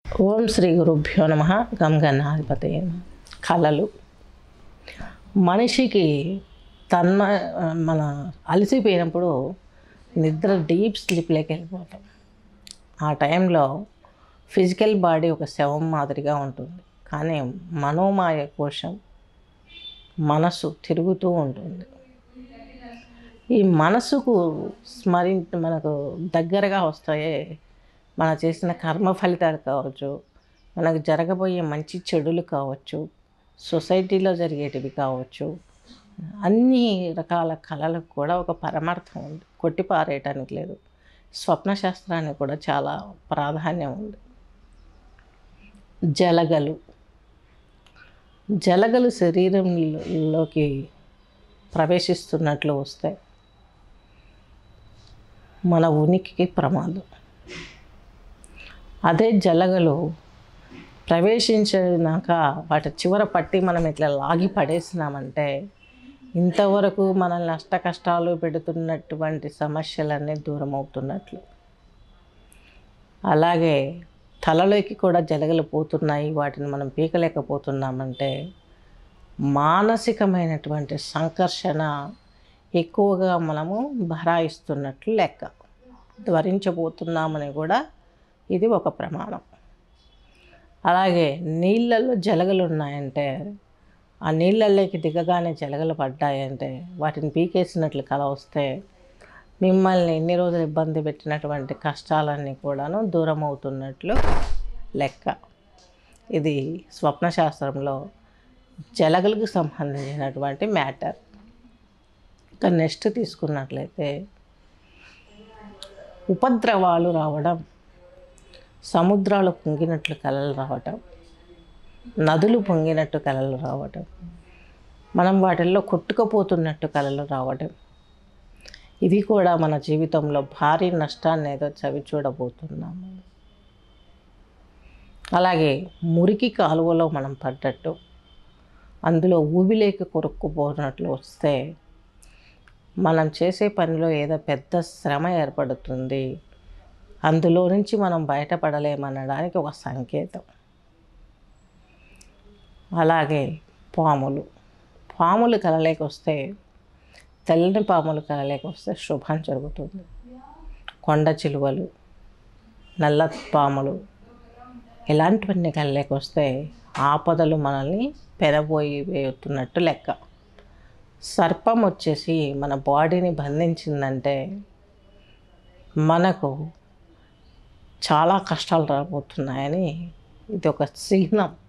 ఓం శ్రీ గురుభ్యో నమ గంగన్నాధిపతి కళలు మనిషికి తన్మ మన అలసిపోయినప్పుడు నిద్ర డీప్ స్లీప్లోకి వెళ్ళిపోతాం ఆ టైంలో ఫిజికల్ బాడీ ఒక శవం మాదిరిగా ఉంటుంది కానీ మనోమాయ కోశం మనసు తిరుగుతూ ఉంటుంది ఈ మనసుకు స్మరించ మనకు దగ్గరగా వస్తాయే మన చేసిన కర్మ ఫలితాలు కావచ్చు మనకు జరగబోయే మంచి చెడులు కావచ్చు సొసైటీలో జరిగేటివి కావచ్చు అన్ని రకాల కళలకు కూడా ఒక పరమార్థం ఉంది కొట్టి పారేయటానికి లేదు స్వప్న శాస్త్రానికి కూడా చాలా ప్రాధాన్యం ఉంది జలగలు జలగలు శరీరంలోకి ప్రవేశిస్తున్నట్లు వస్తాయి మన ఉనికికి ప్రమాదం అదే జలగలు ప్రవేశించినాక వాటి చివర పట్టి మనం ఇట్లా లాగి పడేసినామంటే ఇంతవరకు మనల్ని అష్ట కష్టాలు పెడుతున్నటువంటి సమస్యలన్నీ దూరం అవుతున్నట్లు అలాగే తలలోకి కూడా జలగలు పోతున్నాయి వాటిని మనం పీకలేకపోతున్నామంటే మానసికమైనటువంటి సంకర్షణ ఎక్కువగా మనము భరాయిస్తున్నట్లు లెక్క ధ్వరించబోతున్నామని కూడా ఇది ఒక ప్రమాణం అలాగే నీళ్ళల్లో జలగలు ఉన్నాయంటే ఆ నీళ్ళల్లోకి దిగగానే జలగలు పడ్డాయంటే వాటిని పీకేసినట్లు కల వస్తే మిమ్మల్ని ఎన్ని రోజులు ఇబ్బంది పెట్టినటువంటి కష్టాలన్నీ కూడాను దూరం అవుతున్నట్లు లెక్క ఇది స్వప్నశాస్త్రంలో జలగలకు సంబంధించినటువంటి మ్యాటర్ ఇక నెక్స్ట్ తీసుకున్నట్లయితే ఉపద్రవాలు రావడం సముద్రాలు పొంగినట్లు కలలు రావటం నదులు పొంగినట్టు కలలు రావటం మనం వాటిల్లో కొట్టుకుపోతున్నట్టు కలలు రావడం ఇవి కూడా మన జీవితంలో భారీ నష్టాన్ని ఏదో చవి చూడబోతున్నాము అలాగే మురికి కాలువలో మనం పడ్డట్టు అందులో ఊబిలేక కొరుక్కుపోయినట్లు వస్తే మనం చేసే పనిలో ఏదో పెద్ద శ్రమ ఏర్పడుతుంది అందులో నుంచి మనం బయటపడలేమనడానికి ఒక సంకేతం అలాగే పాములు పాములు కలలేకి వస్తే తెల్లని పాములు కలలేకి వస్తే శుభం జరుగుతుంది కొండ చిలువలు నల్ల పాములు ఇలాంటివన్నీ కలలేకి వస్తే ఆపదలు మనల్ని పెరబోయి వేస్తున్నట్టు లెక్క సర్పం వచ్చేసి మన బాడీని బంధించిందంటే మనకు చాలా కష్టాలు రాబోతున్నాయని ఇది ఒక చిహ్నం